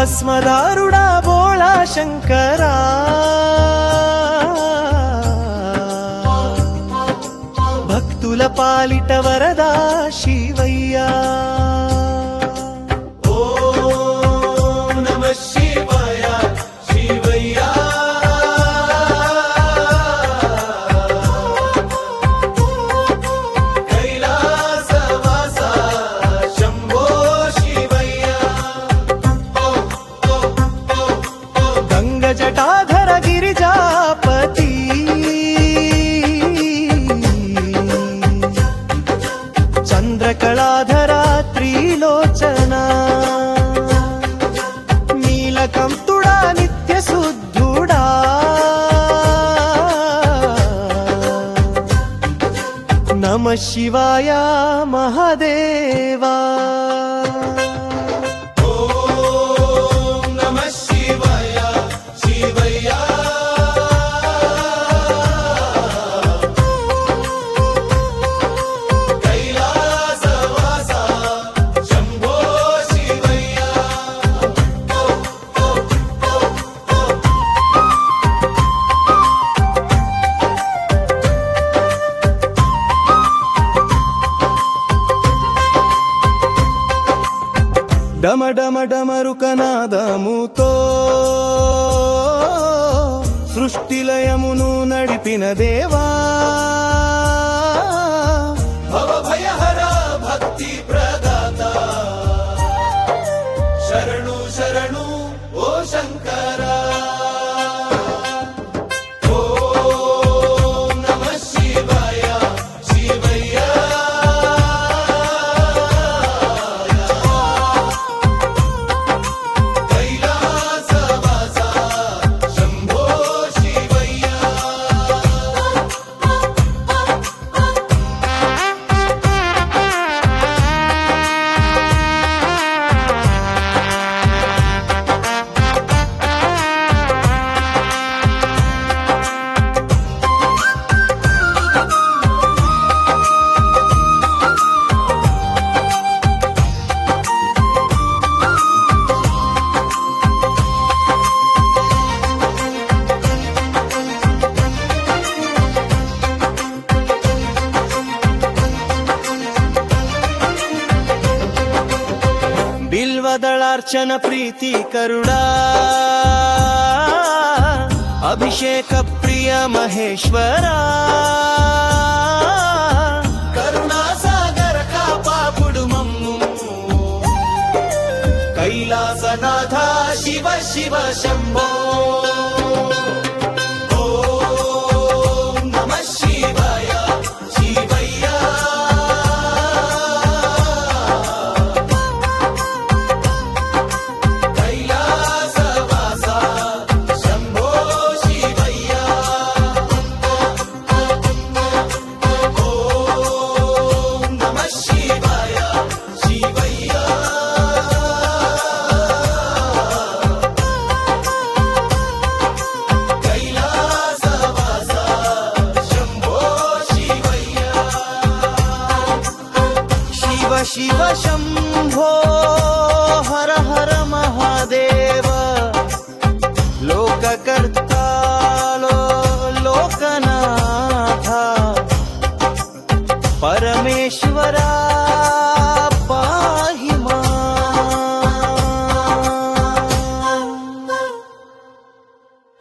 భస్మదారుడా బోళా శంకరా భక్తుల పాలిట వరదా శివయ్యా ఓం నమః శివాయ శివయ్యా కైలాసవాస శంభో శివయ్యా గంగ జటాధర గిరిజాపతి చంద్రకళాధరా త్రిలోచన నీలకంతుడా నిత్య శుద్ధుడా నమ శివాయ మహాదేవా ఓం నమ శివాయ శివయ్య కైలాసవాస శంభో శివయ్య డమ డమ డమరుకనాదముతో సృష్టిలయమును నడిపిన దేవా భవభయహర భక్తి ప్రదాత శరణు శరణు ఓ శంకర ఓం నమః శివాయ శివయ్య కైలాసవాస శంభో శివయ్య బిల్వదళార్చన ప్రీతికరుడా అభిషేక ప్రియ మహేశ్వరా కరుణాసాగర కాపాపుడు మమ్ము కైలాసనాథ శివ శివ శంభో ఓం నమః శివాయ శివయ్య కైలాసవాస శంభో శివయ్య ఓం నమః శివాయ శివయ్య కైలాసవాస శంభో శివయ్య శివ శివ శంభో హర హర మహాదేవ లోకకర్తాలో లోకనాథ పరమేశ్వరా